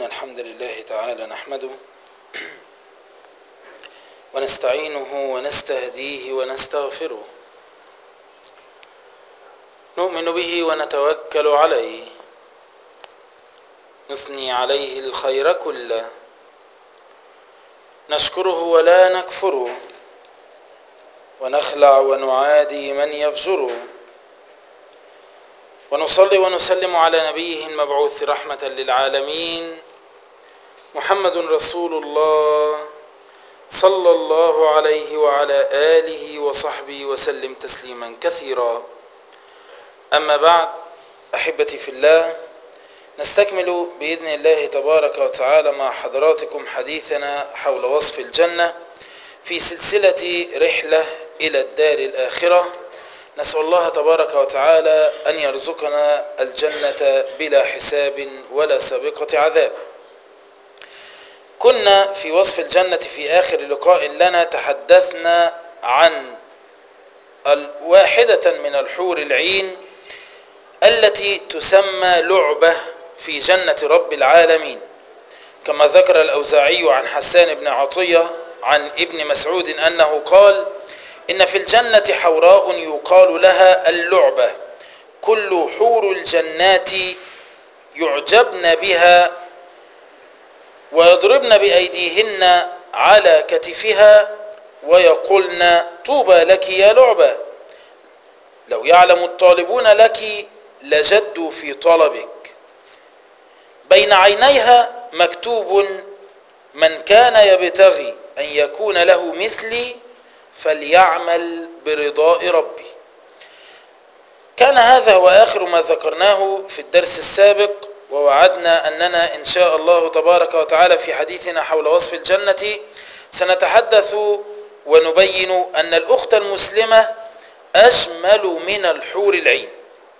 الحمد لله تعالى نحمده ونستعينه ونستهديه ونستغفره نؤمن به ونتوكل عليه نثني عليه الخير كله نشكره ولا نكفره ونخلع ونعادي من يفجره ونصلي ونسلم على نبيه المبعوث رحمة للعالمين محمد رسول الله صلى الله عليه وعلى آله وصحبه وسلم تسليما كثيرا أما بعد أحبتي في الله نستكمل بإذن الله تبارك وتعالى مع حضراتكم حديثنا حول وصف الجنة في سلسلة رحلة إلى الدار الآخرة نسأل الله تبارك وتعالى أن يرزقنا الجنة بلا حساب ولا سابقة عذاب كنا في وصف الجنة في آخر لقاء لنا تحدثنا عن واحدة من الحور العين التي تسمى لعبة في جنة رب العالمين كما ذكر الأوزاعي عن حسان بن عطية عن ابن مسعود أنه قال إن في الجنة حوراء يقال لها اللعبة كل حور الجنات يعجبن بها ويضربن بأيديهن على كتفها ويقولن طوبى لك يا لعبة لو يعلم الطالبون لك لجدوا في طلبك بين عينيها مكتوب من كان يبتغي أن يكون له مثلي فليعمل برضاء ربي كان هذا هو آخر ما ذكرناه في الدرس السابق ووعدنا أننا إن شاء الله تبارك وتعالى في حديثنا حول وصف الجنة سنتحدث ونبين أن الأخت المسلمة أجمل من الحور العين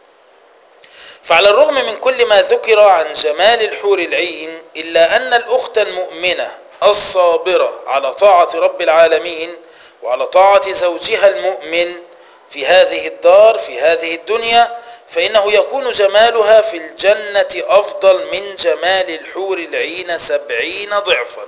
فعلى الرغم من كل ما ذكر عن جمال الحور العين إلا أن الأخت المؤمنة الصابرة على طاعة رب العالمين وعلى طاعة زوجها المؤمن في هذه الدار في هذه الدنيا فإنه يكون جمالها في الجنة أفضل من جمال الحور العين سبعين ضعفا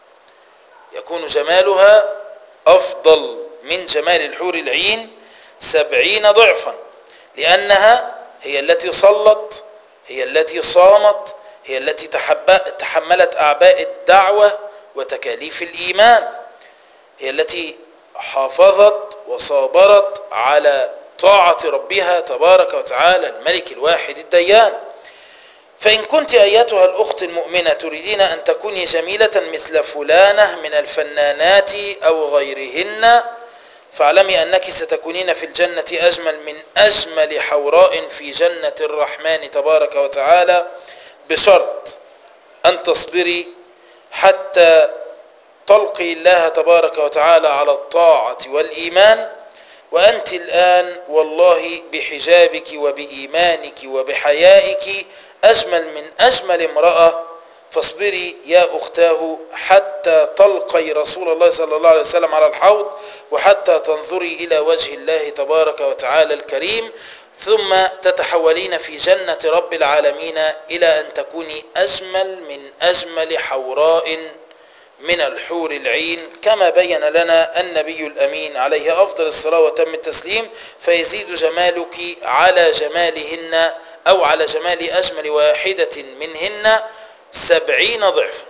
يكون جمالها أفضل من جمال الحور العين سبعين ضعفا لأنها هي التي صلت هي التي صامت هي التي تحملت أعباء الدعوة وتكاليف الإيمان هي التي حافظت وصابرت على طاعة ربها تبارك وتعالى الملك الواحد الديان فإن كنت أيتها الأخت المؤمنة تريدين أن تكوني جميلة مثل فلانة من الفنانات أو غيرهن فاعلمي أنك ستكونين في الجنة أجمل من أجمل حوراء في جنة الرحمن تبارك وتعالى بشرط أن تصبري حتى تلقي الله تبارك وتعالى على الطاعة والإيمان وأنت الآن والله بحجابك وبإيمانك وبحيائك أجمل من أجمل امرأة فاصبري يا أختاه حتى تلقي رسول الله صلى الله عليه وسلم على الحوض وحتى تنظري إلى وجه الله تبارك وتعالى الكريم ثم تتحولين في جنة رب العالمين إلى أن تكوني أجمل من أجمل حوراء من الحور العين كما بين لنا النبي الأمين عليه أفضل الصلاة وتم التسليم فيزيد جمالك على جمالهن أو على جمال أجمل واحدة منهن سبعين ضعف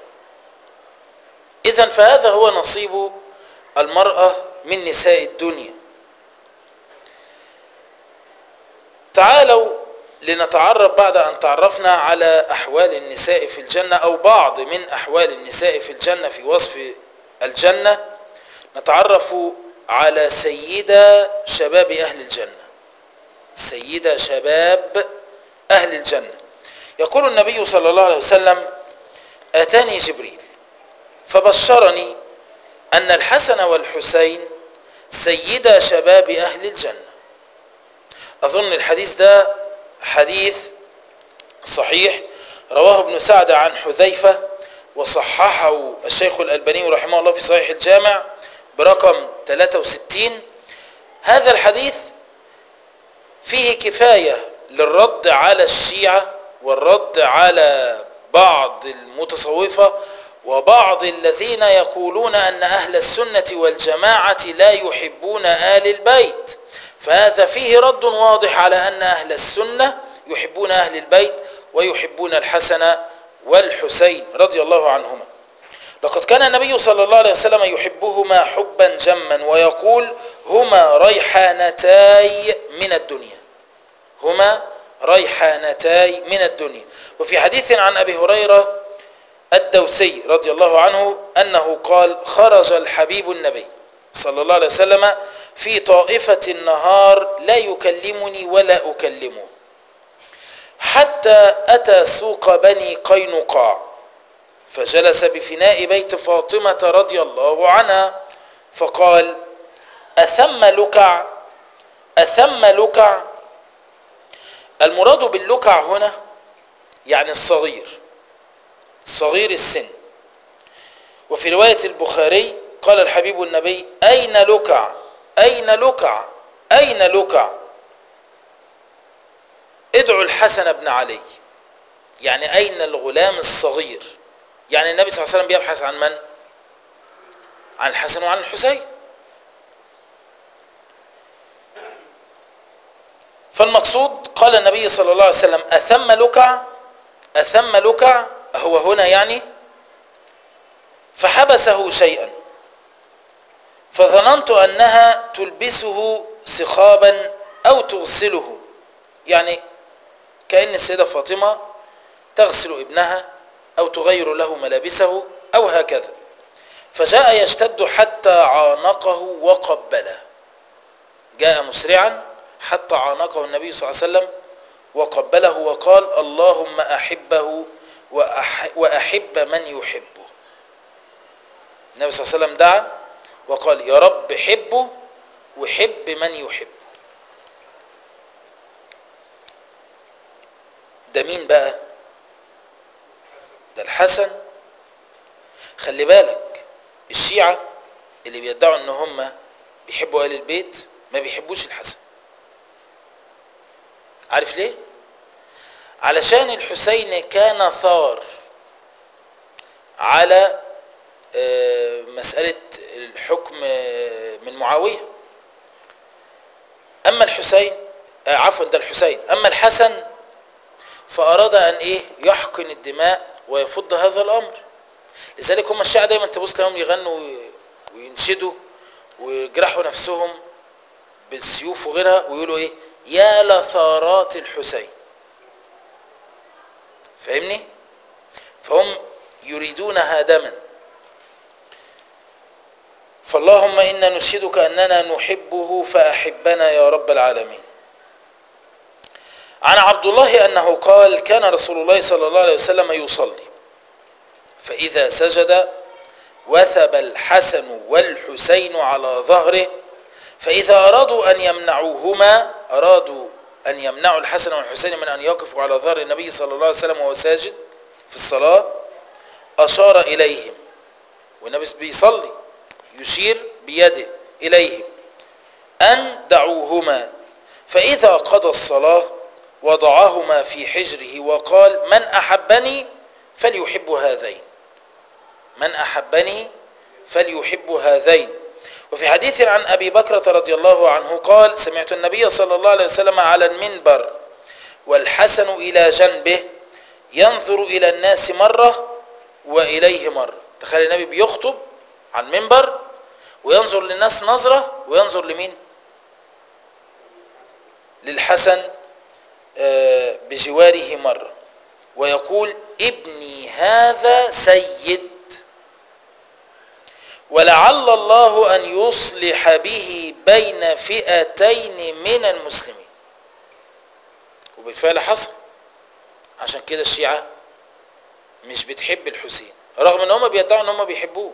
إذا فهذا هو نصيب المرأة من نساء الدنيا تعالوا لنتعرف بعد أن تعرفنا على أحوال النساء في الجنة أو بعض من أحوال النساء في الجنة في وصف الجنة نتعرف على سيدة شباب أهل الجنة سيدة شباب أهل الجنة يقول النبي صلى الله عليه وسلم أتاني جبريل فبشرني أن الحسن والحسين سيدا شباب أهل الجنة أظن الحديث ده حديث صحيح رواه ابن سعد عن حذيفة وصححه الشيخ الألباني رحمه الله في صحيح الجامع برقم 63 هذا الحديث فيه كفاية للرد على الشيعة والرد على بعض المتصوفة وبعض الذين يقولون أن أهل السنة والجماعة لا يحبون آل البيت فهذا فيه رد واضح على أن أهل السنة يحبون أهل البيت ويحبون الحسن والحسين رضي الله عنهما لقد كان النبي صلى الله عليه وسلم يحبهما حبا جما ويقول هما ريحانتاي من الدنيا هما ريحانتاي من الدنيا وفي حديث عن أبي هريرة الدوسي رضي الله عنه أنه قال خرج الحبيب النبي صلى الله عليه وسلم في طائفة النهار لا يكلمني ولا أكلمه حتى أتى سوق بني قينقاع فجلس بفناء بيت فاطمة رضي الله عنها فقال أثم لكع أثم لكع المراد باللكع هنا يعني الصغير صغير السن وفي رواية البخاري قال الحبيب النبي أين لكع أين لكع أين لكع ادعوا الحسن بن علي يعني أين الغلام الصغير يعني النبي صلى الله عليه وسلم بيبحث عن من عن الحسن وعن الحسين فالمقصود قال النبي صلى الله عليه وسلم أثم لكع أثم لكع هو هنا يعني فحبسه شيئا فظننت أنها تلبسه سخابا أو تغسله يعني كأن السيدة فاطمة تغسل ابنها أو تغير له ملابسه أو هكذا فجاء يشتد حتى عانقه وقبله جاء مسرعا حتى عانقه النبي صلى الله عليه وسلم وقبله وقال اللهم أحبه وأح وأحب من يحبه النبي صلى الله عليه وسلم دعا وقال يا رب حبه وحب من يحبه ده مين بقى ده الحسن خلي بالك الشيعة اللي بيدعوا ان هم بيحبوا آل البيت ما بيحبوش الحسن عارف ليه علشان الحسين كان ثار على مسألة الحكم من معاوية أما الحسين عفوا ده الحسين أما الحسن فأراد أن إيه يحقن الدماء ويفض هذا الأمر لذلك هم الشيعة دايما تبص لهم يغنوا وينشدوا ويجرحوا نفسهم بالسيوف وغيرها ويقولوا إيه يا لثارات الحسين فاهمني فهم يريدون هدما فاللهم إنا نشهدك أننا نحبه فأحبنا يا رب العالمين عن عبد الله أنه قال كان رسول الله صلى الله عليه وسلم يصلي فإذا سجد وثب الحسن والحسين على ظهره فإذا أرادوا أن يمنعوهما أرادوا أن يمنعوا الحسن والحسين من أن يقفوا على ظهر النبي صلى الله عليه وسلم وهو ساجد في الصلاة أشار إليهم والنبي بيصلي يشير بيده إليهم أن دعوهما فإذا قضى الصلاة وضعهما في حجره وقال من أحبني فليحب هذين من أحبني فليحب هذين وفي حديث عن أبي بكرة رضي الله عنه قال سمعت النبي صلى الله عليه وسلم على المنبر والحسن إلى جنبه ينظر إلى الناس مرة وإليه مرة تخيل النبي بيخطب على المنبر وينظر للناس نظرة وينظر لمين للحسن بجواره مرة ويقول ابني هذا سيد ولعل الله أن يصلح به بين فئتين من المسلمين وبالفعل حصل عشان كده الشيعة مش بتحب الحسين رغم ان هم بيدعوا ان هم بيحبوه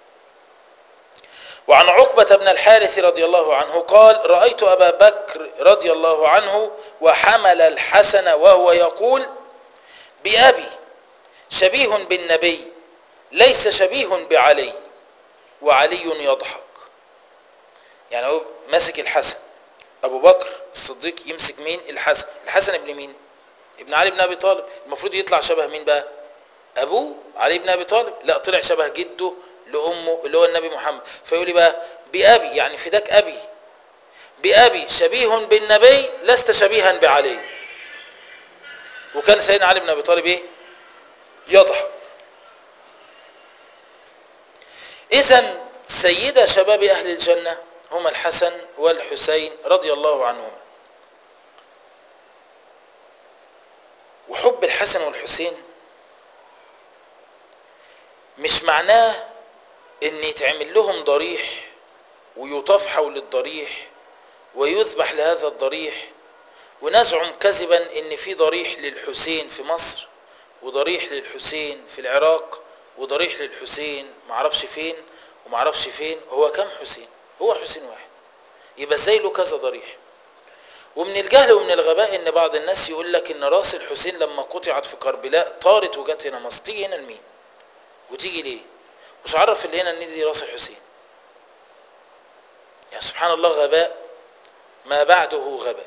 وعن عقبة بن الحارث رضي الله عنه قال رأيت أبا بكر رضي الله عنه وحمل الحسن وهو يقول بأبي شبيه بالنبي ليس شبيه بعلي وعلي يضحك يعني هو ماسك الحسن أبو بكر الصديق يمسك مين الحسن الحسن ابن مين ابن علي بن أبي طالب المفروض يطلع شبه مين بقى ابوه علي بن ابي طالب لا طلع شبه جده لامه اللي هو النبي محمد فيقول لي بقى بابي يعني فداك ابي بابي شبيه بالنبي لست شبيها بعلي وكان سيدنا علي بن ابي طالب ايه يضحك اذا سيدا شباب اهل الجنه هما الحسن والحسين رضي الله عنهما وحب الحسن والحسين مش معناه ان يتعمل لهم ضريح ويطاف حول الضريح ويذبح لهذا الضريح ونزعم كذبا ان في ضريح للحسين في مصر وضريح للحسين في العراق وضريح للحسين معرفش فين ومعرفش فين هو كم حسين هو حسين واحد يبقى ازاي له كذا ضريح ومن الجهل ومن الغباء ان بعض الناس يقول لك ان راس الحسين لما قطعت في كربلاء طارت وجت هنا مصر تيجي هنا لمين وتيجي ليه مش عرف اللي هنا ان دي راس الحسين يعني سبحان الله غباء ما بعده غباء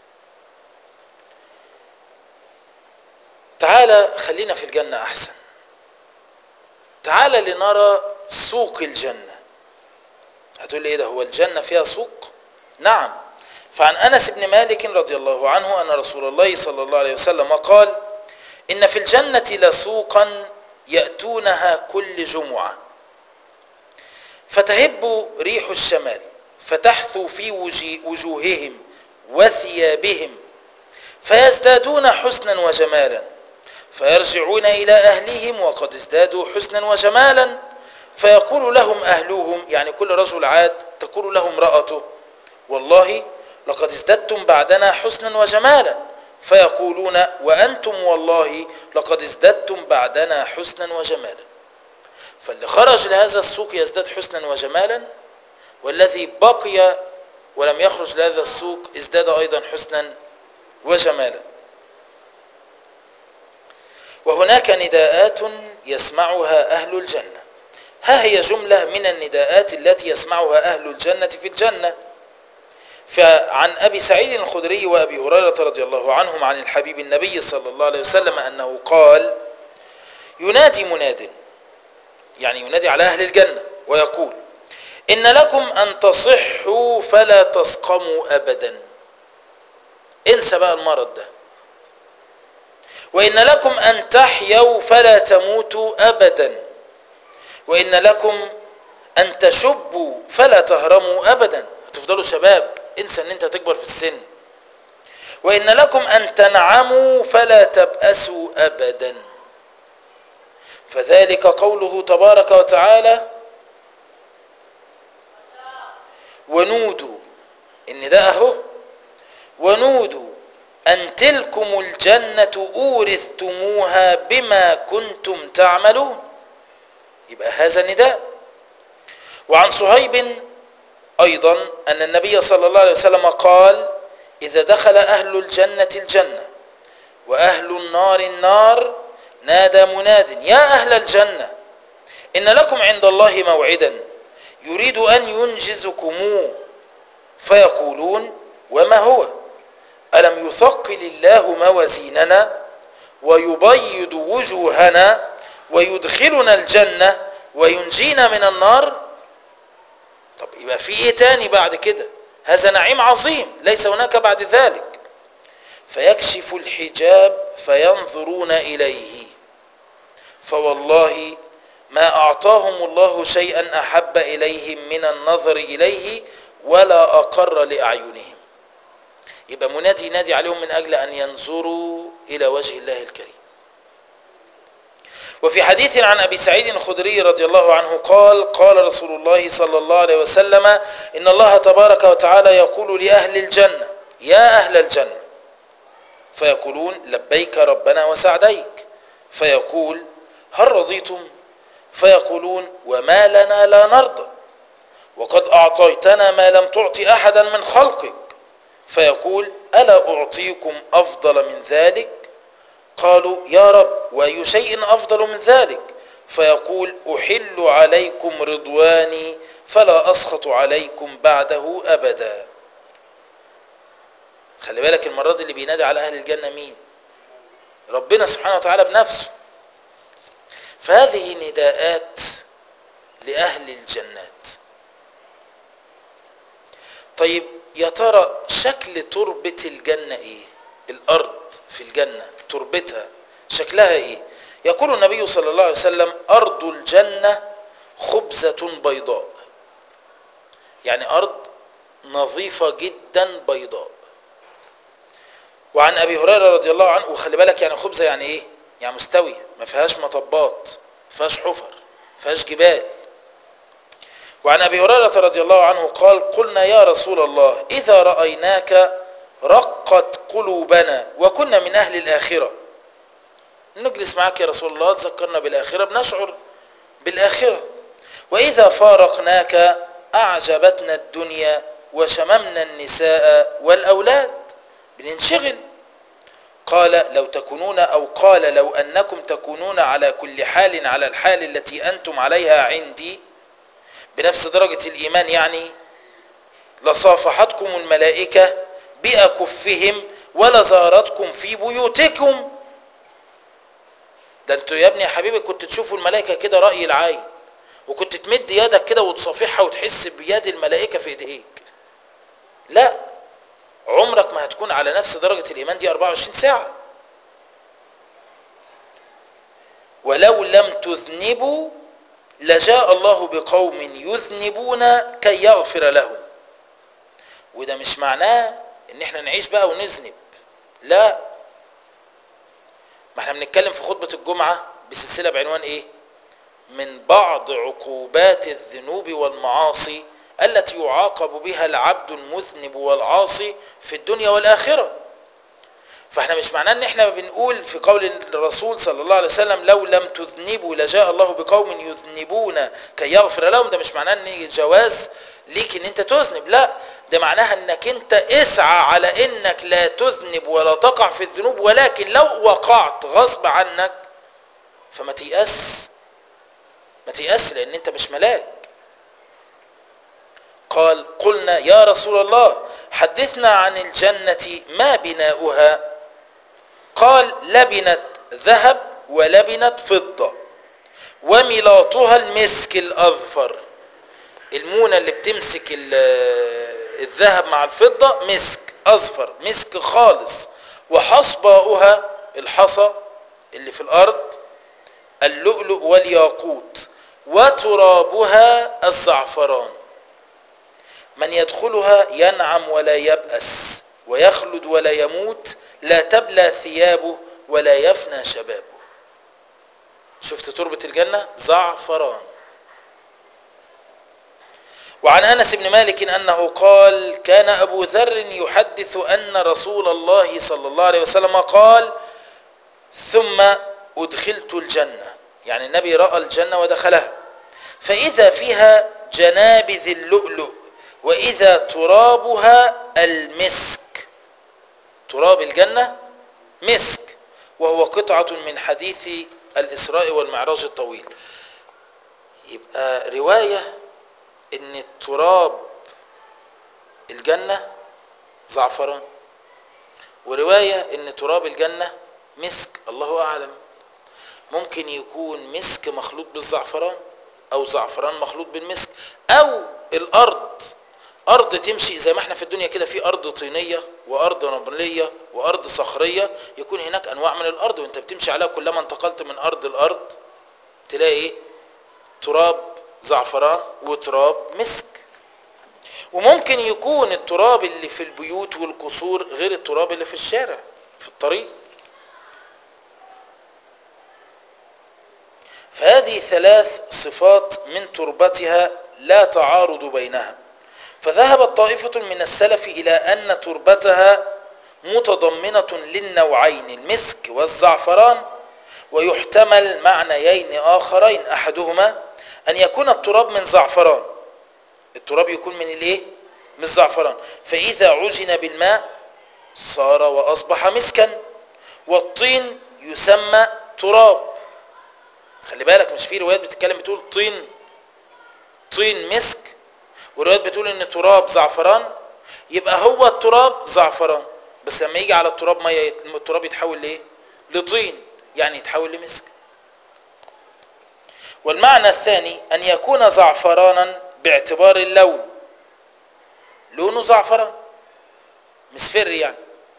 تعالى خلينا في الجنة أحسن تعالى لنرى سوق الجنة هتقول لي ايه ده هو الجنة فيها سوق نعم فعن أنس بن مالك رضي الله عنه أن رسول الله صلى الله عليه وسلم قال إن في الجنة لسوقا يأتونها كل جمعة فتهب ريح الشمال فتحثو في وجوههم وثيابهم فيزدادون حسنا وجمالا فيرجعون إلى أهلهم وقد ازدادوا حسنا وجمالا فيقول لهم أهلهم يعني كل رجل عاد تقول له امرأته والله لقد ازددتم بعدنا حسنا وجمالا فيقولون وأنتم والله لقد ازددتم بعدنا حسنا وجمالا فاللي خرج لهذا السوق يزداد حسنا وجمالا والذي بقي ولم يخرج لهذا السوق ازداد أيضا حسنا وجمالا وهناك نداءات يسمعها أهل الجنة ها هي جملة من النداءات التي يسمعها أهل الجنة في الجنة فعن أبي سعيد الخدري وأبي هريرة رضي الله عنهم عن الحبيب النبي صلى الله عليه وسلم أنه قال ينادي مناد يعني ينادي على أهل الجنة ويقول إن لكم أن تصحوا فلا تسقموا أبدا انسى بقى المرض ده وإن لكم أن تحيوا فلا تموتوا أبدا وإن لكم أن تشبوا فلا تهرموا أبدا هتفضلوا شباب انسى أن أنت تكبر في السن وإن لكم أن تنعموا فلا تبأسوا أبدا فذلك قوله تبارك وتعالى ونودوا إن ده أهو ونودوا أن تلكم الجنة أورثتموها بما كنتم تعملون يبقى هذا النداء وعن صهيب أيضا أن النبي صلى الله عليه وسلم قال إذا دخل أهل الجنة الجنة وأهل النار النار نادى مناد يا أهل الجنة إن لكم عند الله موعدا يريد أن ينجزكموه فيقولون وما هو ألم يثقل الله موازيننا ويبيض وجوهنا ويدخلنا الجنة وينجينا من النار طب يبقى في ايه تاني بعد كده هذا نعيم عظيم ليس هناك بعد ذلك فيكشف الحجاب فينظرون إليه فوالله ما أعطاهم الله شيئا أحب إليهم من النظر إليه ولا أقر لأعينهم يبقى منادي ينادي عليهم من أجل أن ينظروا إلى وجه الله الكريم وفي حديث عن أبي سعيد الخدري رضي الله عنه قال قال رسول الله صلى الله عليه وسلم إن الله تبارك وتعالى يقول لأهل الجنة يا أهل الجنة فيقولون لبيك ربنا وسعديك فيقول هل رضيتم فيقولون وما لنا لا نرضى وقد أعطيتنا ما لم تعط أحدا من خلقك فيقول ألا أعطيكم أفضل من ذلك قالوا يا رب وأي شيء أفضل من ذلك فيقول أحل عليكم رضواني فلا أسخط عليكم بعده أبدا خلي بالك المرة دي اللي بينادي على أهل الجنة مين ربنا سبحانه وتعالى بنفسه فهذه نداءات لأهل الجنات طيب يا ترى شكل تربة الجنة ايه الارض في الجنة تربتها شكلها ايه يقول النبي صلى الله عليه وسلم ارض الجنة خبزة بيضاء يعني ارض نظيفة جدا بيضاء وعن ابي هريرة رضي الله عنه وخلي بالك يعني خبزة يعني ايه يعني مستوية ما فيهاش مطبات ما فيهاش حفر ما فيهاش جبال وعن ابي هريره رضي الله عنه قال قلنا يا رسول الله اذا رايناك رقت قلوبنا وكنا من اهل الاخره نجلس معك يا رسول الله تذكرنا بالاخره بنشعر بالاخره واذا فارقناك اعجبتنا الدنيا وشممنا النساء والاولاد بننشغل قال لو تكونون او قال لو انكم تكونون على كل حال على الحال التي انتم عليها عندي بنفس درجة الإيمان يعني لصافحتكم الملائكة بأكفهم ولزارتكم في بيوتكم ده انتوا يا ابني يا حبيبي كنت تشوفوا الملائكة كده رأي العين وكنت تمد يدك كده وتصافحها وتحس بيد الملائكة في ايديك لا عمرك ما هتكون على نفس درجة الإيمان دي 24 ساعة ولو لم تذنبوا لجاء الله بقوم يذنبون كي يغفر لهم وده مش معناه ان احنا نعيش بقى ونذنب لا ما احنا بنتكلم في خطبة الجمعة بسلسلة بعنوان ايه من بعض عقوبات الذنوب والمعاصي التي يعاقب بها العبد المذنب والعاصي في الدنيا والآخرة فاحنا مش معناه ان احنا بنقول في قول الرسول صلى الله عليه وسلم لو لم تذنبوا لجاء الله بقوم يذنبون كي يغفر لهم ده مش معناه ان جواز ليك ان انت تذنب لا ده معناها انك انت اسعى على انك لا تذنب ولا تقع في الذنوب ولكن لو وقعت غصب عنك فما تيأس ما تيأس لان انت مش ملاك قال قلنا يا رسول الله حدثنا عن الجنة ما بناؤها قال لبنت ذهب ولبنت فضة وملاطها المسك الأظفر المونة اللي بتمسك الذهب مع الفضة مسك أظفر مسك خالص وحصباؤها الحصى اللي في الأرض اللؤلؤ والياقوت وترابها الزعفران من يدخلها ينعم ولا يبأس ويخلد ولا يموت لا تبلى ثيابه ولا يفنى شبابه شفت تربة الجنة زعفران وعن أنس بن مالك أنه قال كان أبو ذر يحدث أن رسول الله صلى الله عليه وسلم قال ثم أدخلت الجنة يعني النبي رأى الجنة ودخلها فإذا فيها جنابذ اللؤلؤ وإذا ترابها المسك تراب الجنة مسك وهو قطعة من حديث الإسراء والمعراج الطويل يبقى رواية ان التراب الجنة زعفران ورواية ان تراب الجنة مسك الله أعلم ممكن يكون مسك مخلوط بالزعفران أو زعفران مخلوط بالمسك أو الأرض أرض تمشي زي ما احنا في الدنيا كده في أرض طينية وأرض رملية وأرض صخرية يكون هناك أنواع من الأرض وانت بتمشي عليها كلما انتقلت من أرض الأرض تلاقي تراب زعفران وتراب مسك وممكن يكون التراب اللي في البيوت والقصور غير التراب اللي في الشارع في الطريق فهذه ثلاث صفات من تربتها لا تعارض بينها فذهبت طائفة من السلف إلى أن تربتها متضمنة للنوعين المسك والزعفران ويحتمل معنيين آخرين أحدهما أن يكون التراب من زعفران التراب يكون من الايه من الزعفران فإذا عجن بالماء صار وأصبح مسكا والطين يسمى تراب خلي بالك مش في روايات بتتكلم بتقول طين طين مسك وروايات بتقول ان تراب زعفران يبقى هو التراب زعفران بس لما يجي على التراب ميه التراب يتحول لايه لطين يعني يتحول لمسك والمعنى الثاني أن يكون زعفرانا باعتبار اللون لونه زعفران مصفر يعني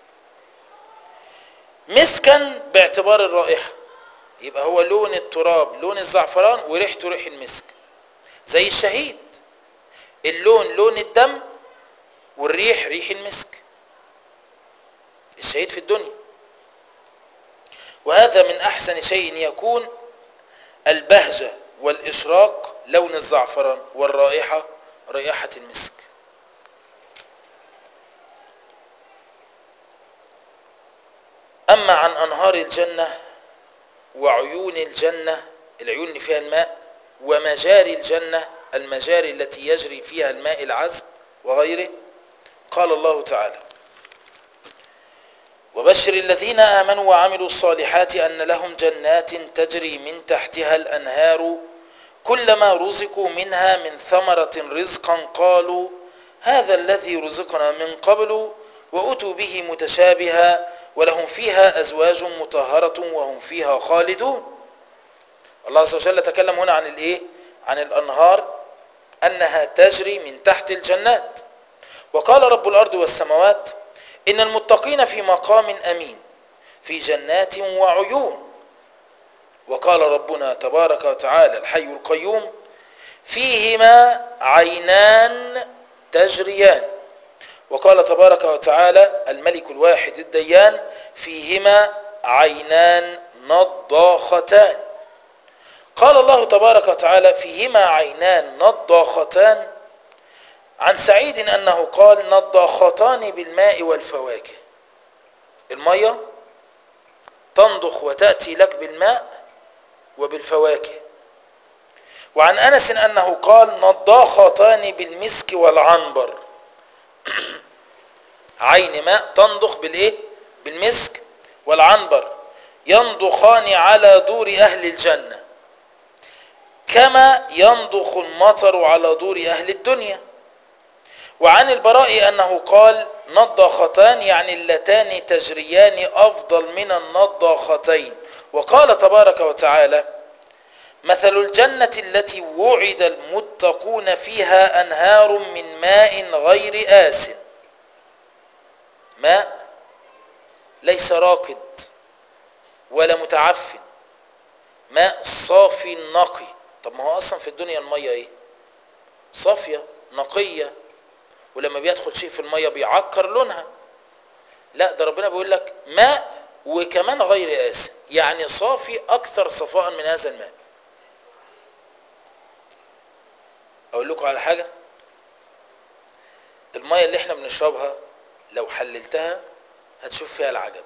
مسكا باعتبار الرائحة يبقى هو لون التراب لون الزعفران وريحته ريح المسك زي الشهيد اللون لون الدم والريح ريح المسك الشهيد في الدنيا وهذا من أحسن شيء يكون البهجة والإشراق لون الزعفران والرائحة رائحة المسك أما عن أنهار الجنة وعيون الجنة العيون اللي فيها الماء ومجاري الجنة المجاري التي يجري فيها الماء العذب وغيره قال الله تعالى وبشر الذين آمنوا وعملوا الصالحات أن لهم جنات تجري من تحتها الأنهار كلما رزقوا منها من ثمرة رزقا قالوا هذا الذي رزقنا من قبل وأتوا به متشابها ولهم فيها أزواج مطهرة وهم فيها خالدون الله عز وجل تكلم هنا عن الايه عن الأنهار أنها تجري من تحت الجنات وقال رب الأرض والسماوات إن المتقين في مقام أمين في جنات وعيون وقال ربنا تبارك وتعالى الحي القيوم فيهما عينان تجريان وقال تبارك وتعالى الملك الواحد الديان فيهما عينان نضاختان قال الله تبارك وتعالى فيهما عينان نضاختان عن سعيد أنه قال نضاختان بالماء والفواكه المية تنضخ وتأتي لك بالماء وبالفواكه وعن أنس أنه قال نضاختان بالمسك والعنبر عين ماء تنضخ بالإيه؟ بالمسك والعنبر ينضخان على دور أهل الجنة كما ينضخ المطر على دور أهل الدنيا وعن البراء أنه قال نضاختان يعني اللتان تجريان أفضل من النضاختين وقال تبارك وتعالى مثل الجنة التي وعد المتقون فيها أنهار من ماء غير آس ماء ليس راكد ولا متعفن ماء صافي نقي طب ما هو أصلا في الدنيا المية إيه صافية نقية ولما بيدخل شيء في المية بيعكر لونها لا ده ربنا بيقول لك ماء وكمان غير آسن يعني صافي أكثر صفاء من هذا الماء أقول لكم على حاجة المية اللي احنا بنشربها لو حللتها هتشوف فيها العجب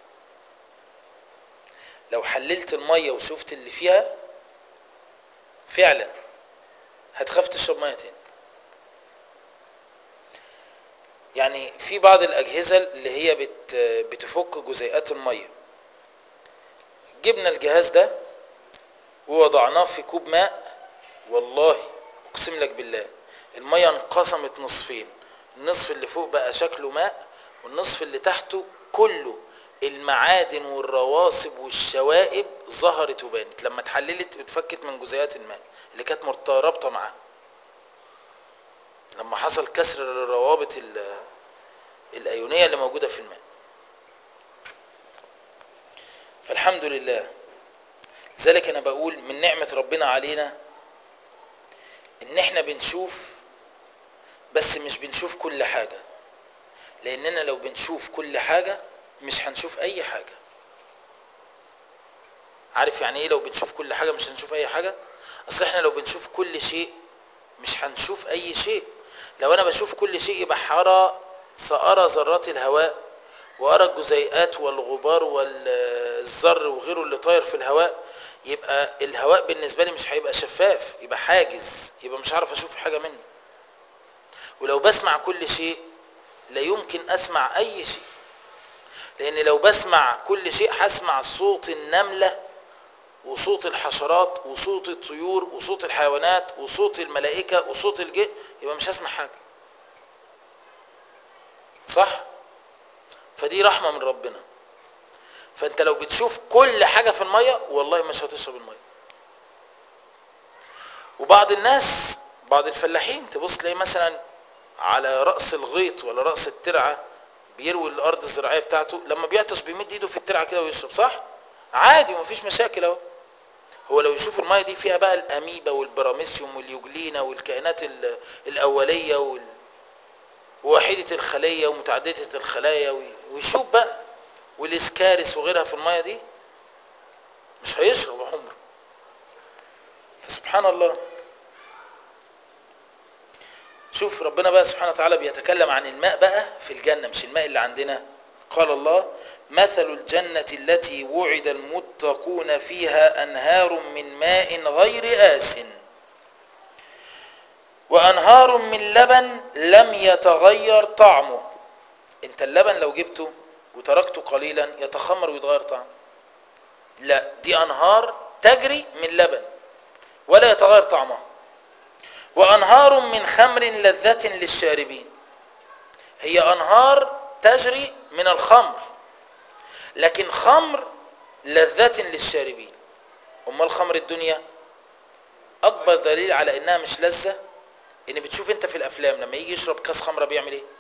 لو حللت المية وشفت اللي فيها فعلا هتخاف تشرب مية تاني يعني في بعض الأجهزة اللي هي بت بتفك جزيئات المية جبنا الجهاز ده ووضعناه في كوب ماء والله اقسم لك بالله المية انقسمت نصفين النصف اللي فوق بقى شكله ماء والنصف اللي تحته كله المعادن والرواسب والشوائب ظهرت وبانت لما اتحللت اتفكت من جزيئات الماء اللي كانت مرتبطه معاه لما حصل كسر للروابط الايونيه اللي موجوده في الماء فالحمد لله ذلك انا بقول من نعمه ربنا علينا ان احنا بنشوف بس مش بنشوف كل حاجه لاننا لو بنشوف كل حاجه مش هنشوف اي حاجه عارف يعني ايه لو بنشوف كل حاجه مش هنشوف اي حاجه اصل احنا لو بنشوف كل شيء مش هنشوف اي شيء لو انا بشوف كل شيء يبقى حرى سأرى ذرات الهواء وأرى الجزيئات والغبار والذر وغيره اللي طاير في الهواء يبقى الهواء بالنسبة لي مش هيبقى شفاف يبقى حاجز يبقى مش عارف أشوف حاجة منه ولو بسمع كل شيء لا يمكن أسمع أي شيء لأن لو بسمع كل شيء هسمع صوت النملة وصوت الحشرات وصوت الطيور وصوت الحيوانات وصوت الملائكة وصوت الجن يبقى مش هسمع حاجة صح فدي رحمة من ربنا فانت لو بتشوف كل حاجة في المية والله مش هتشرب المية وبعض الناس بعض الفلاحين تبص تلاقي مثلا على رأس الغيط ولا رأس الترعة بيروي الأرض الزراعية بتاعته لما بيعطش بيمد إيده في الترعة كده ويشرب صح؟ عادي ومفيش مشاكل أهو هو لو يشوف المية دي فيها بقى الأميبا والبراميسيوم واليوجلينا والكائنات ال- الأولية وال... ووحيدة الخلية ومتعددة الخلايا وي- ويشوف بقى والإسكارس وغيرها في المية دي مش هيشرب عمره فسبحان الله شوف ربنا بقى سبحانه وتعالى بيتكلم عن الماء بقى في الجنة مش الماء اللي عندنا قال الله مثل الجنة التي وعد المتقون فيها أنهار من ماء غير آس وأنهار من لبن لم يتغير طعمه انت اللبن لو جبته وتركته قليلا يتخمر ويتغير طعمه لا دي أنهار تجري من لبن ولا يتغير طعمها وأنهار من خمر لذة للشاربين هي أنهار تجري من الخمر لكن خمر لذة للشاربين أمال خمر الدنيا أكبر دليل على إنها مش لذة إن بتشوف أنت في الأفلام لما يجي يشرب كاس خمرة بيعمل إيه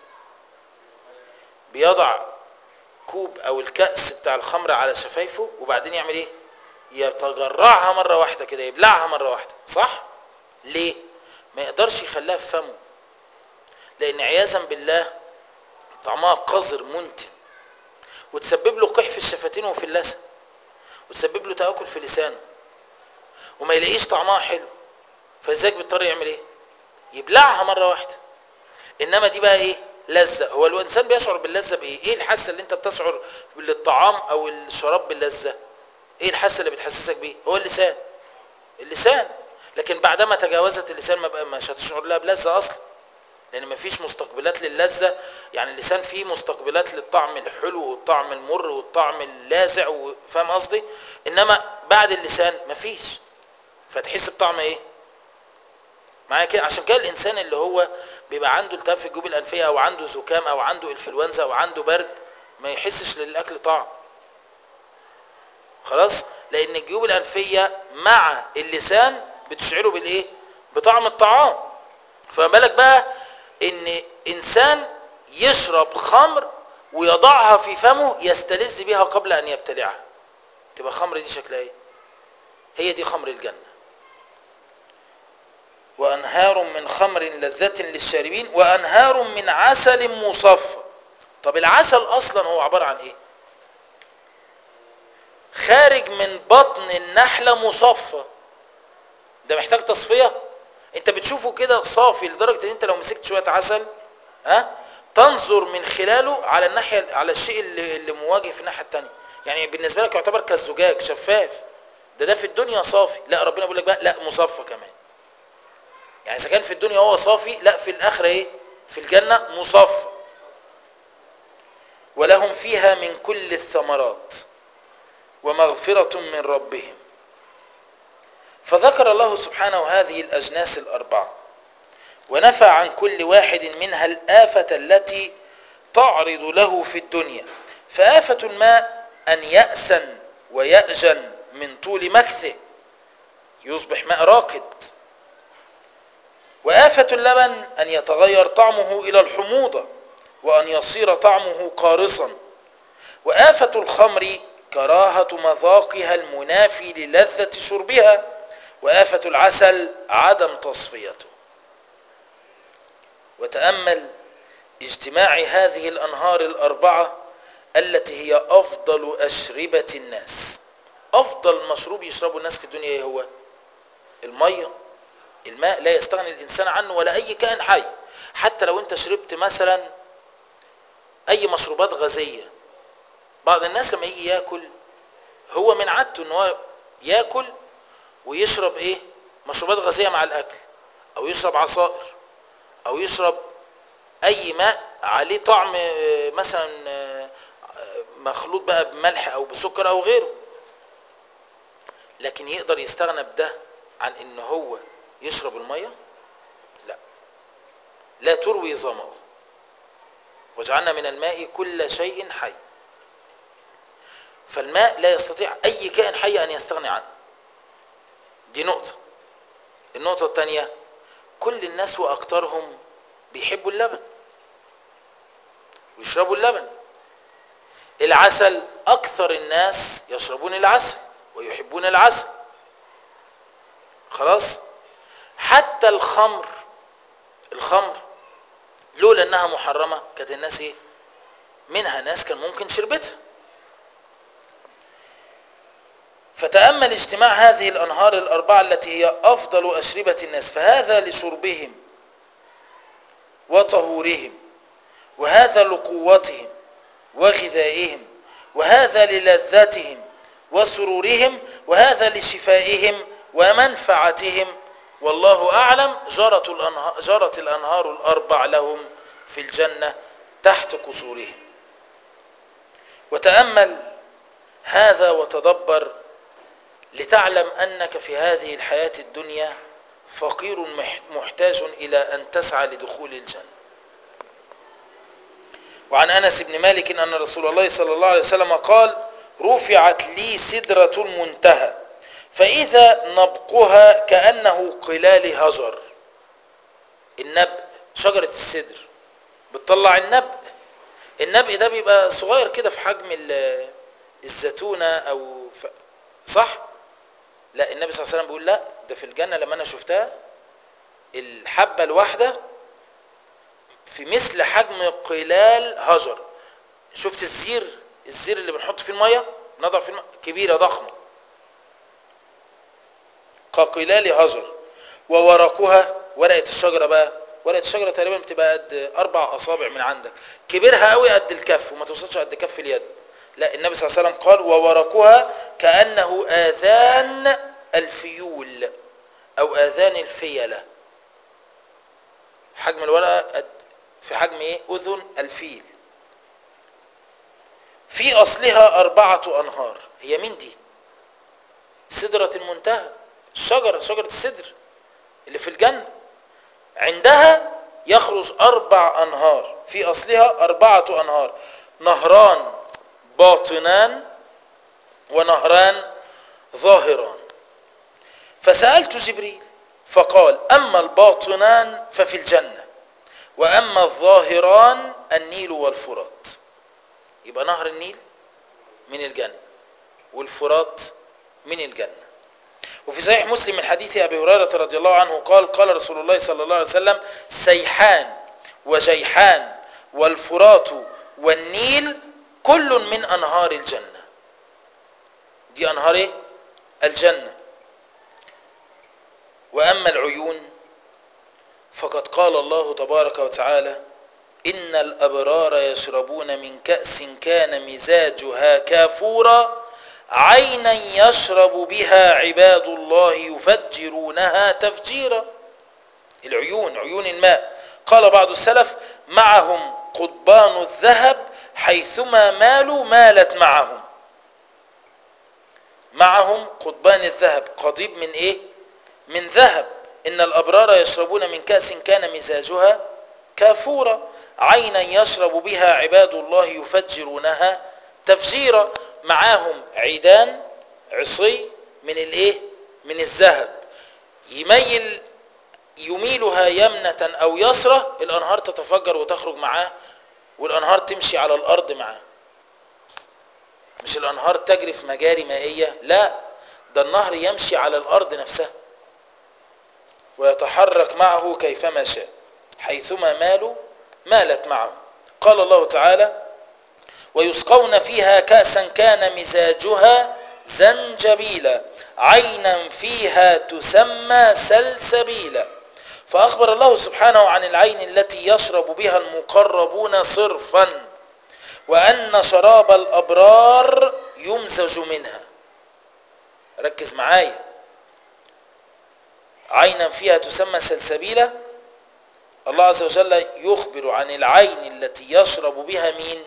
بيضع كوب أو الكأس بتاع الخمرة على شفايفه وبعدين يعمل إيه يتجرعها مرة واحدة كده يبلعها مرة واحدة صح ليه ما يقدرش يخليها في فمه لان عياذا بالله طعمها قذر منتن وتسبب له قح في الشفتين وفي اللثه وتسبب له تاكل في لسانه وما يلاقيش طعمها حلو فازاي بيضطر يعمل ايه يبلعها مره واحده انما دي بقى ايه لذه هو الانسان بيشعر باللذه بايه ايه الحاسه اللي انت بتشعر للطعام او الشراب باللذه ايه الحاسه اللي بتحسسك بيه هو اللسان اللسان لكن بعدما تجاوزت اللسان ما بقى مش هتشعر لها بلذة اصلا لان ما فيش مستقبلات للذة يعني اللسان فيه مستقبلات للطعم الحلو والطعم المر والطعم اللاذع و- فاهم قصدي انما بعد اللسان ما فيش فتحس بطعم ايه معايا كده عشان كده الانسان اللي هو بيبقى عنده التهاب في الجيوب الانفيه او عنده زكام او عنده انفلونزا او عنده برد ما يحسش للاكل طعم خلاص لان الجيوب الانفيه مع اللسان بتشعره بالايه بطعم الطعام فما بالك بقى ان انسان يشرب خمر ويضعها في فمه يستلذ بها قبل ان يبتلعها تبقى خمر دي شكلها ايه هي دي خمر الجنه وانهار من خمر لذة للشاربين وانهار من عسل مصفى طب العسل اصلا هو عبارة عن ايه خارج من بطن النحلة مصفى ده محتاج تصفية انت بتشوفه كده صافي لدرجة ان انت لو مسكت شوية عسل ها تنظر من خلاله على الناحية على الشيء اللي, اللي مواجه في الناحية التانية يعني بالنسبة لك يعتبر كالزجاج شفاف ده ده في الدنيا صافي لا ربنا بيقول لك بقى لا مصفى كمان يعني اذا كان في الدنيا هو صافي لا في الاخره ايه في الجنه مصفى ولهم فيها من كل الثمرات ومغفره من ربهم فذكر الله سبحانه هذه الاجناس الاربعه ونفى عن كل واحد منها الافه التي تعرض له في الدنيا فافه الماء ان ياسن وياجن من طول مكثه يصبح ماء راكد وآفة اللبن أن يتغير طعمه إلى الحموضة وأن يصير طعمه قارصا وآفة الخمر كراهة مذاقها المنافي للذة شربها وآفة العسل عدم تصفيته وتأمل اجتماع هذه الأنهار الأربعة التي هي أفضل أشربة الناس أفضل مشروب يشربه الناس في الدنيا إيه هو المية الماء لا يستغني الإنسان عنه ولا أي كائن حي حتى لو أنت شربت مثلا أي مشروبات غازية بعض الناس لما يجي ياكل هو من عادته ان هو ياكل ويشرب ايه مشروبات غازية مع الأكل أو يشرب عصائر أو يشرب أي ماء عليه طعم آه، مثلا آه، مخلوط بقى بملح أو بسكر أو غيره لكن يقدر يستغنى بده عن ان هو يشرب المية لا لا تروي ظمأه وجعلنا من الماء كل شيء حي فالماء لا يستطيع اي كائن حي ان يستغني عنه دي نقطة النقطة الثانية كل الناس وأكثرهم بيحبوا اللبن ويشربوا اللبن العسل أكثر الناس يشربون العسل ويحبون العسل خلاص حتى الخمر الخمر لولا انها محرمه كانت الناس ايه منها ناس كان ممكن شربتها فتامل اجتماع هذه الانهار الاربعه التي هي افضل اشربه الناس فهذا لشربهم وطهورهم وهذا لقوتهم وغذائهم وهذا للذاتهم وسرورهم وهذا لشفائهم ومنفعتهم والله أعلم جرت الأنهار, جرت الأنهار الأربع لهم في الجنة تحت قصورهم وتأمل هذا وتدبر لتعلم أنك في هذه الحياة الدنيا فقير محتاج إلى أن تسعى لدخول الجنة وعن أنس بن مالك أن رسول الله صلى الله عليه وسلم قال رفعت لي سدرة المنتهى فإذا نبقها كأنه قلال هجر النبق شجرة السدر بتطلع النبق النبق ده بيبقى صغير كده في حجم الزيتونة أو ف... صح؟ لا النبي صلى الله عليه وسلم بيقول لا ده في الجنة لما أنا شفتها الحبة الواحدة في مثل حجم قلال هجر شفت الزير الزير اللي بنحط فيه المية نضع فيه المية كبيرة ضخمة كقلال هجر وورقها ورقة الشجرة بقى ورقة الشجرة تقريبا بتبقى قد أربع أصابع من عندك كبيرها قوي قد الكف وما توصلش قد كف اليد لا النبي صلى الله عليه وسلم قال وورقها كأنه آذان الفيول أو آذان الفيلة حجم الورقة قد في حجم ايه أذن الفيل في أصلها أربعة أنهار هي مين دي سدرة المنتهى الشجرة شجرة السدر اللي في الجنة عندها يخرج أربع أنهار في أصلها أربعة أنهار نهران باطنان ونهران ظاهران فسألت جبريل فقال أما الباطنان ففي الجنة وأما الظاهران النيل والفرات يبقى نهر النيل من الجنة والفرات من الجنة وفي صحيح مسلم من حديث أبي هريرة رضي الله عنه قال قال رسول الله صلى الله عليه وسلم سيحان وجيحان والفرات والنيل كل من أنهار الجنة دي أنهار إيه؟ الجنة وأما العيون فقد قال الله تبارك وتعالى إن الأبرار يشربون من كأس كان مزاجها كافورا عينا يشرب بها عباد الله يفجرونها تفجيرا العيون عيون الماء قال بعض السلف معهم قضبان الذهب حيثما مالوا مالت معهم معهم قضبان الذهب قضيب من ايه من ذهب ان الابرار يشربون من كاس كان مزاجها كافورا عينا يشرب بها عباد الله يفجرونها تفجيرا معاهم عيدان عصي من الايه من الذهب يميل يميلها يمنة او يسرة الانهار تتفجر وتخرج معاه والانهار تمشي على الارض معاه مش الانهار تجري في مجاري مائية لا ده النهر يمشي على الارض نفسها ويتحرك معه كيفما شاء حيثما مالوا مالت معه قال الله تعالى ويسقون فيها كأسا كان مزاجها زنجبيلا عينا فيها تسمى سلسبيلا فأخبر الله سبحانه عن العين التي يشرب بها المقربون صرفا وأن شراب الأبرار يمزج منها ركز معايا عينا فيها تسمى سلسبيلة الله عز وجل يخبر عن العين التي يشرب بها مين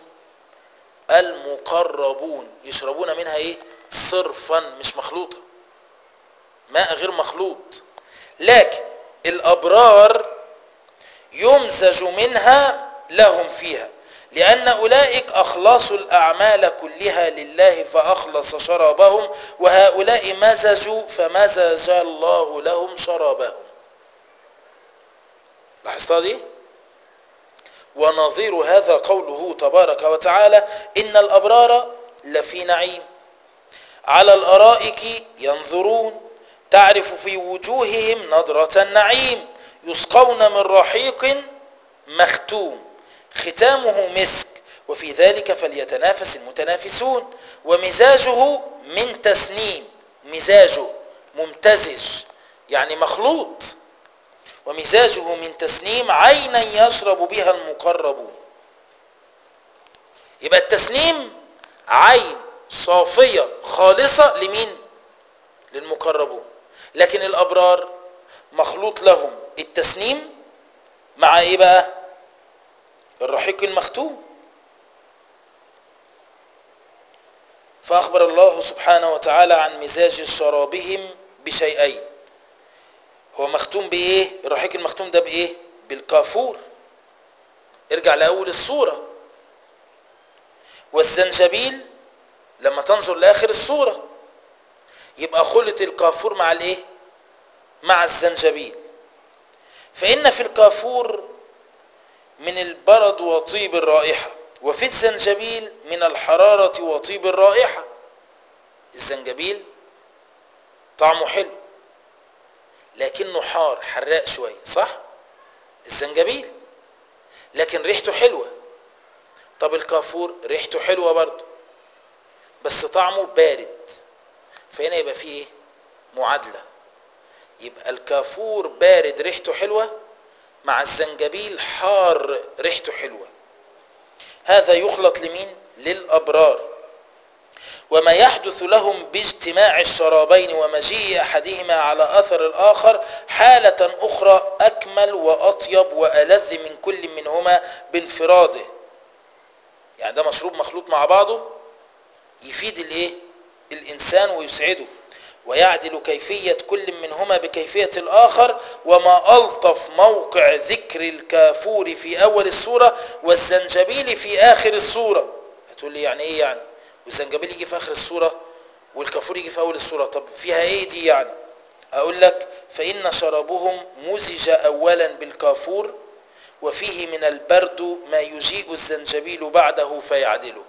المقربون يشربون منها ايه صرفا مش مخلوطة ماء غير مخلوط لكن الأبرار يمزج منها لهم فيها لأن أولئك أخلصوا الأعمال كلها لله فأخلص شرابهم وهؤلاء مزجوا فمزج الله لهم شرابهم لاحظتها دي ونظير هذا قوله تبارك وتعالى إن الأبرار لفي نعيم على الأرائك ينظرون تعرف في وجوههم نضرة النعيم يسقون من رحيق مختوم ختامه مسك وفي ذلك فليتنافس المتنافسون ومزاجه من تسنيم مزاجه ممتزج يعني مخلوط ومزاجه من تسنيم عينا يشرب بها المقربون يبقى التسنيم عين صافية خالصة لمين للمقربون لكن الأبرار مخلوط لهم التسنيم مع ايه بقى الرحيق المختوم فأخبر الله سبحانه وتعالى عن مزاج شرابهم بشيئين هو مختوم بإيه الرحيق المختوم ده بإيه بالكافور ارجع لأول الصورة والزنجبيل لما تنظر لآخر الصورة يبقى خلط الكافور مع الإيه مع الزنجبيل فإن في الكافور من البرد وطيب الرائحة وفي الزنجبيل من الحرارة وطيب الرائحة الزنجبيل طعمه حلو لكنه حار حراق شوية صح الزنجبيل لكن ريحته حلوة طب الكافور ريحته حلوة برضه بس طعمه بارد فهنا يبقى فيه ايه معادلة يبقى الكافور بارد ريحته حلوة مع الزنجبيل حار ريحته حلوة هذا يخلط لمين للأبرار وما يحدث لهم باجتماع الشرابين ومجيء أحدهما على أثر الآخر حالة أخرى أكمل وأطيب وألذ من كل منهما بانفراده يعني ده مشروب مخلوط مع بعضه يفيد الايه الإنسان ويسعده ويعدل كيفية كل منهما بكيفية الآخر وما ألطف موقع ذكر الكافور في أول السورة والزنجبيل في آخر السورة هتقول لي يعني إيه يعني والزنجبيل يجي في آخر السورة والكافور يجي في أول السورة طب فيها إيه دي يعني أقول لك فإن شرابهم مزج أولا بالكافور وفيه من البرد ما يجيء الزنجبيل بعده فيعدله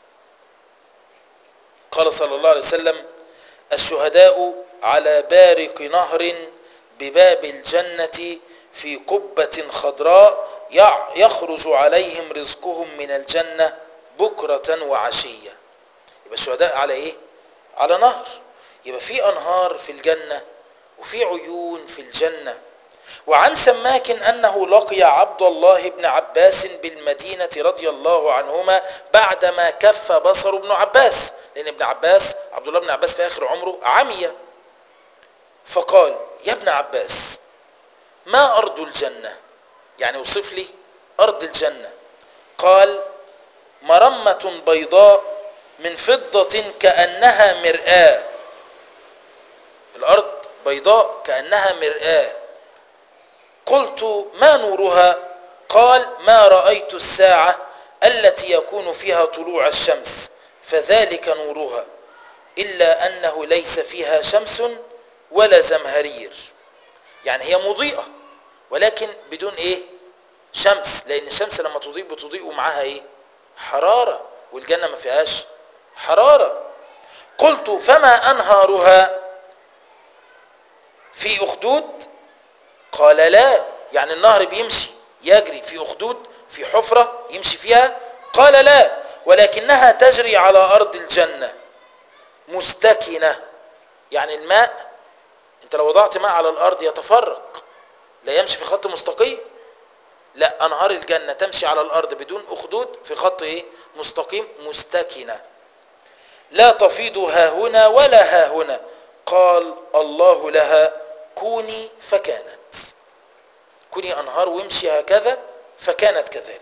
قال صلى الله عليه وسلم الشهداء على بارق نهر بباب الجنة في قبة خضراء يخرج عليهم رزقهم من الجنة بكرة وعشية يبقى الشهداء على ايه على نهر يبقى في انهار في الجنة وفي عيون في الجنة وعن سماك أنه لقي عبد الله بن عباس بالمدينة رضي الله عنهما بعدما كف بصر ابن عباس لأن ابن عباس عبد الله بن عباس في آخر عمره عمي فقال يا ابن عباس ما أرض الجنة يعني وصف لي أرض الجنة قال مرمة بيضاء من فضة كأنها مرآة الأرض بيضاء كأنها مرآة قلت ما نورها قال ما رأيت الساعة التي يكون فيها طلوع الشمس فذلك نورها إلا أنه ليس فيها شمس ولا زمهرير يعني هي مضيئة ولكن بدون إيه شمس لأن الشمس لما تضيء بتضيء معها إيه حرارة والجنة ما فيهاش حرارة قلت فما أنهارها في أخدود قال لا يعني النهر بيمشي يجري في أخدود في حفرة يمشي فيها قال لا ولكنها تجري على أرض الجنة مستكنة يعني الماء انت لو وضعت ماء على الأرض يتفرق لا يمشي في خط مستقيم لا أنهار الجنة تمشي على الأرض بدون أخدود في خط إيه؟ مستقيم مستكنة لا تفيض ها هنا ولا ها هنا قال الله لها كوني فكانت كوني أنهار وامشي هكذا فكانت كذلك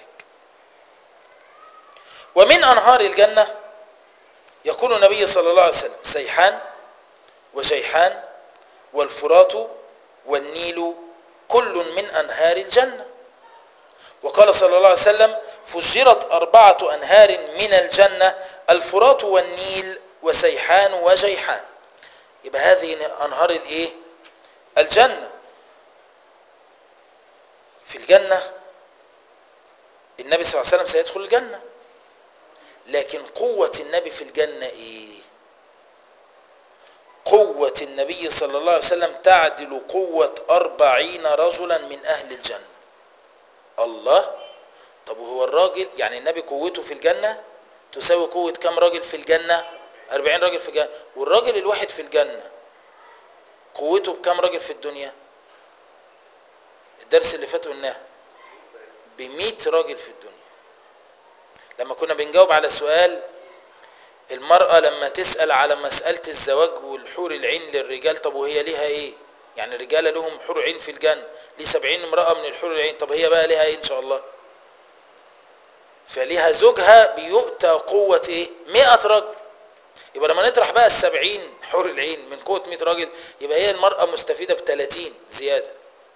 ومن أنهار الجنة يقول النبي صلى الله عليه وسلم سيحان وجيحان والفرات والنيل كل من أنهار الجنة وقال صلى الله عليه وسلم فجرت أربعة أنهار من الجنة الفرات والنيل وسيحان وجيحان يبقى هذه أنهار الإيه؟ الجنة في الجنة النبي صلى الله عليه وسلم سيدخل الجنة لكن قوة النبي في الجنة ايه قوة النبي صلى الله عليه وسلم تعدل قوة أربعين رجلا من أهل الجنة الله طب وهو الراجل يعني النبي قوته في الجنة تساوي قوة كم راجل في الجنة أربعين راجل في الجنة والراجل الواحد في الجنة قوته بكم راجل في الدنيا الدرس اللي فات قلناه بمئة راجل في الدنيا لما كنا بنجاوب على سؤال المرأة لما تسأل على مسألة الزواج والحور العين للرجال طب وهي ليها ايه يعني الرجال لهم حور عين في الجنة ليه سبعين امرأة من الحور العين طب هي بقى ليها ايه ان شاء الله فليها زوجها بيؤتى قوة ايه مئة رجل يبقى لما نطرح بقى السبعين حور العين من قوة مئة راجل يبقى هي المرأة مستفيدة بثلاثين زيادة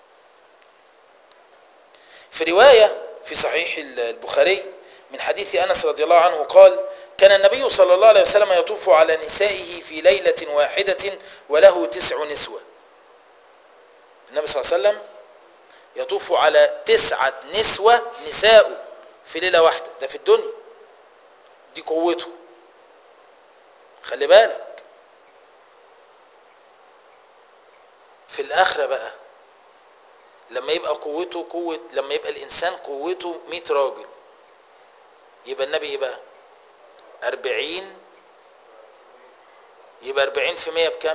في رواية في صحيح البخاري من حديث أنس رضي الله عنه قال كان النبي صلى الله عليه وسلم يطوف على نسائه في ليلة واحدة وله تسع نسوة النبي صلى الله عليه وسلم يطوف على تسعة نسوة نساء في ليلة واحدة ده في الدنيا دي قوته خلي بالك في الآخرة بقى لما يبقى قوته قوة لما يبقى الإنسان قوته 100 راجل يبقى النبي ايه بقى 40 يبقى 40 في 100 بكم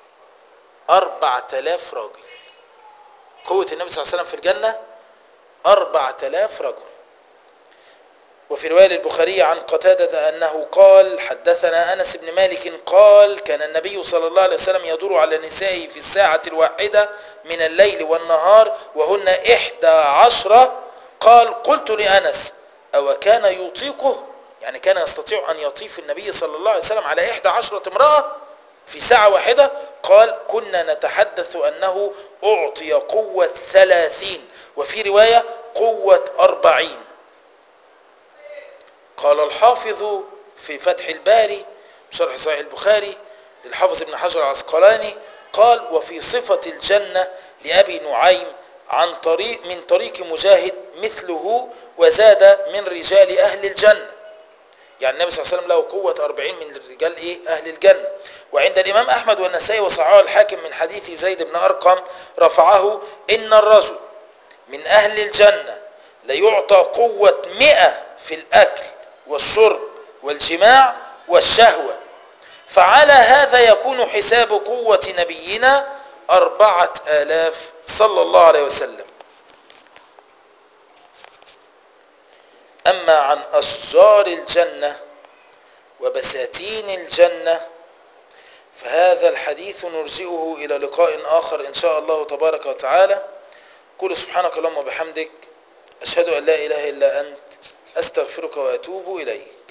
4000 راجل قوة النبي صلى الله عليه وسلم في الجنة 4000 رجل وفي رواية البخاري عن قتادة أنه قال حدثنا أنس بن مالك قال كان النبي صلى الله عليه وسلم يدور على نسائه في الساعة الواحدة من الليل والنهار وهن إحدى عشرة قال قلت لأنس أو كان يطيقه يعني كان يستطيع أن يطيف النبي صلى الله عليه وسلم على إحدى عشرة امرأة في ساعة واحدة قال كنا نتحدث أنه أعطي قوة ثلاثين وفي رواية قوة أربعين قال الحافظ في فتح الباري شرح صحيح البخاري للحافظ ابن حجر العسقلاني قال وفي صفة الجنة لأبي نعيم عن طريق من طريق مجاهد مثله وزاد من رجال أهل الجنة يعني النبي صلى الله عليه وسلم له قوة 40 من الرجال إيه أهل الجنة وعند الإمام أحمد والنسائي وصححه الحاكم من حديث زيد بن أرقم رفعه إن الرجل من أهل الجنة ليعطى قوة 100 في الأكل والشرب والجماع والشهوة فعلى هذا يكون حساب قوة نبينا أربعة آلاف صلى الله عليه وسلم أما عن أشجار الجنة وبساتين الجنة فهذا الحديث نرجئه إلى لقاء آخر إن شاء الله تبارك وتعالى قل سبحانك اللهم وبحمدك أشهد أن لا إله إلا أنت أستغفرك وأتوب إليك